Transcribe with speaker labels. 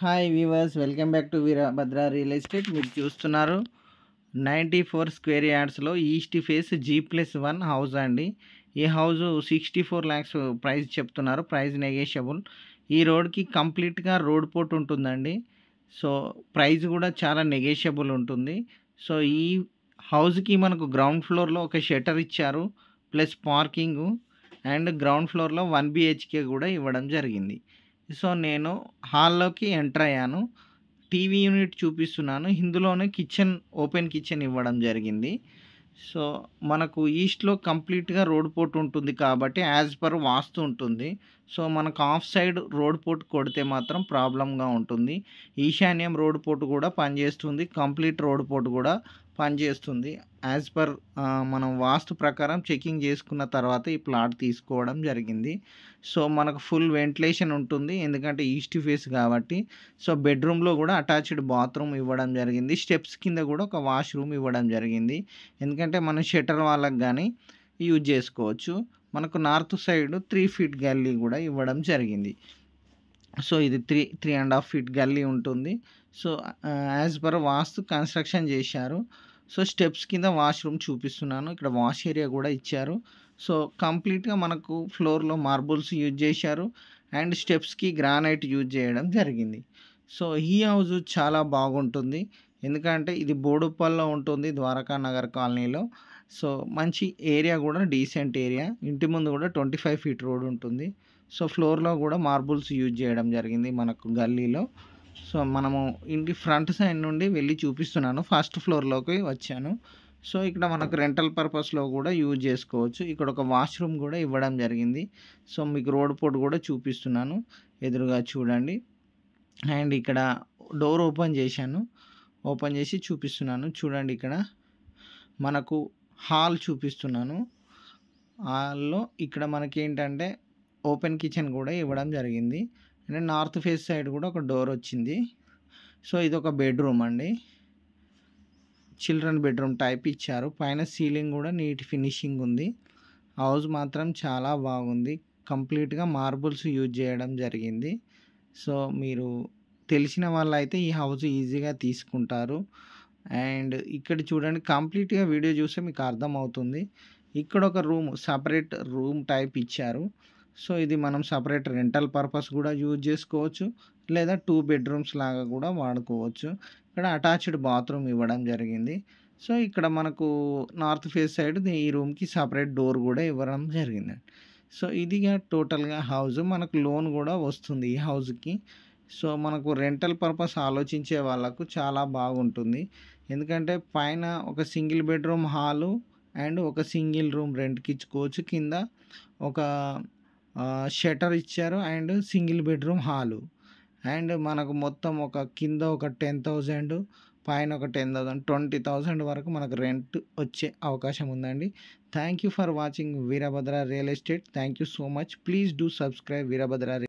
Speaker 1: hi viewers welcome back to Veerabhadra real estate మీరు చూస్తున్నారు ninety four square యార్డ్స్లో east face G plus one house అండి ఈ house sixty four lakhs price చెప్తున్నారు price negotiable ఈ రోడ్కి కంప్లీట్గా రోడ్ పోర్ట్ ఉంటుందండి సో ప్రైస్ కూడా చాలా నెగేషియబుల్ ఉంటుంది సో ఈ హౌస్కి మనకు గ్రౌండ్ ఫ్లోర్లో ఒక షటర్ ఇచ్చారు ప్లస్ పార్కింగ్ అండ్ గ్రౌండ్ ఫ్లోర్లో వన్ బిహెచ్కే కూడా ఇవ్వడం జరిగింది సో నేను హాల్లోకి ఎంటర్ అయ్యాను టీవీ యూనిట్ చూపిస్తున్నాను ఇందులోనే కిచెన్ ఓపెన్ కిచెన్ ఇవ్వడం జరిగింది సో మనకు ఈస్ట్లో కంప్లీట్గా రోడ్ పోర్ట్ ఉంటుంది కాబట్టి యాజ్ పర్ వాస్తు ఉంటుంది సో మనకు ఆఫ్ సైడ్ రోడ్ పోర్ట్ కొడితే మాత్రం ప్రాబ్లంగా ఉంటుంది ఈశాన్యం రోడ్ పోర్ట్ కూడా పనిచేస్తుంది కంప్లీట్ రోడ్ పోర్ట్ కూడా పనిచేస్తుంది యాజ్ పర్ మనం వాస్తు ప్రకారం చెకింగ్ చేసుకున్న తర్వాత ఈ ప్లాట్ తీసుకోవడం జరిగింది సో మనకు ఫుల్ వెంటిలేషన్ ఉంటుంది ఎందుకంటే ఈస్ట్ ఫేస్ కాబట్టి సో బెడ్రూమ్లో కూడా అటాచ్డ్ బాత్రూమ్ ఇవ్వడం జరిగింది స్టెప్స్ కింద కూడా ఒక వాష్రూమ్ ఇవ్వడం జరిగింది ఎందుకంటే మనం షటర్ వాళ్ళకి కానీ యూజ్ చేసుకోవచ్చు మనకు నార్త్ సైడ్ త్రీ ఫీట్ గల్లీ కూడా ఇవ్వడం జరిగింది సో ఇది three three and half feet గల్లీ ఉంటుంది so as per vastu construction చేశారు సో స్టెప్స్ కింద వాష్రూమ్ చూపిస్తున్నాను ఇక్కడ వాష్ ఏరియా కూడా ఇచ్చారు సో కంప్లీట్గా మనకు ఫ్లోర్లో మార్బుల్స్ యూజ్ చేశారు అండ్ స్టెప్స్కి గ్రానైట్ యూజ్ చేయడం జరిగింది సో ఈ హౌస్ చాలా బాగుంటుంది ఎందుకంటే ఇది బోడుప్పల్లో ఉంటుంది ద్వారకా నగర్ కాలనీలో సో మంచి ఏరియా కూడా డీసెంట్ ఏరియా ఇంటి ముందు కూడా ట్వంటీ ఫైవ్ ఫీట్ రోడ్ ఉంటుంది సో ఫ్లోర్లో కూడా మార్బుల్స్ యూజ్ చేయడం జరిగింది మనకు గల్లీలో సో మనము ఇంటి ఫ్రంట్ సైడ్ నుండి వెళ్ళి చూపిస్తున్నాను ఫస్ట్ ఫ్లోర్లోకి వచ్చాను సో ఇక్కడ మనకు రెంటల్ పర్పస్లో కూడా యూజ్ చేసుకోవచ్చు ఇక్కడ ఒక వాష్రూమ్ కూడా ఇవ్వడం జరిగింది సో మీకు రోడ్ పోర్ట్ కూడా చూపిస్తున్నాను ఎదురుగా చూడండి అండ్ ఇక్కడ డోర్ ఓపెన్ చేశాను ఓపెన్ చేసి చూపిస్తున్నాను చూడండి ఇక్కడ మనకు హాల్ చూపిస్తున్నాను హాల్లో ఇక్కడ మనకి ఏంటంటే ఓపెన్ కిచెన్ కూడా ఇవ్వడం జరిగింది అండ్ నార్త్ ఫేస్ సైడ్ కూడా ఒక డోర్ వచ్చింది సో ఇది ఒక బెడ్రూమ్ అండి చిల్డ్రన్ బెడ్రూమ్ టైప్ ఇచ్చారు పైన సీలింగ్ కూడా నీట్ ఫినిషింగ్ ఉంది హౌస్ మాత్రం చాలా బాగుంది కంప్లీట్గా మార్బుల్స్ యూజ్ చేయడం జరిగింది సో మీరు తెలిసిన వాళ్ళైతే ఈ హౌస్ ఈజీగా తీసుకుంటారు అండ్ ఇక్కడ చూడండి కంప్లీట్గా వీడియో చూస్తే మీకు అర్థమవుతుంది ఇక్కడ ఒక రూమ్ సపరేట్ రూమ్ టైప్ ఇచ్చారు సో ఇది మనం సపరేట్ రెంటల్ పర్పస్ కూడా యూజ్ చేసుకోవచ్చు లేదా టూ బెడ్రూమ్స్ లాగా కూడా వాడుకోవచ్చు ఇక్కడ అటాచ్డ్ బాత్రూమ్ ఇవ్వడం జరిగింది సో ఇక్కడ మనకు నార్త్ ఫేస్ సైడ్ ఈ రూమ్కి సపరేట్ డోర్ కూడా ఇవ్వడం జరిగింది సో ఇదిగా టోటల్గా హౌస్ మనకు లోన్ కూడా వస్తుంది ఈ హౌస్కి సో మనకు రెంటల్ పర్పస్ ఆలోచించే వాళ్ళకు చాలా బాగుంటుంది ఎందుకంటే పైన ఒక సింగిల్ బెడ్రూమ్ హాలు అండ్ ఒక సింగిల్ రూమ్ రెంట్కి ఇచ్చుకోవచ్చు కింద ఒక షటర్ ఇచ్చారు and single bedroom hall and మనకు మొత్తం ఒక కింద ఒక టెన్ థౌజండ్ పైన ఒక టెన్ థౌసండ్ ట్వంటీ థౌసండ్ వరకు మనకు రెంట్ వచ్చే అవకాశం ఉందండి thank you for watching Veerabhadra real estate thank you so much please do subscribe Veerabhadra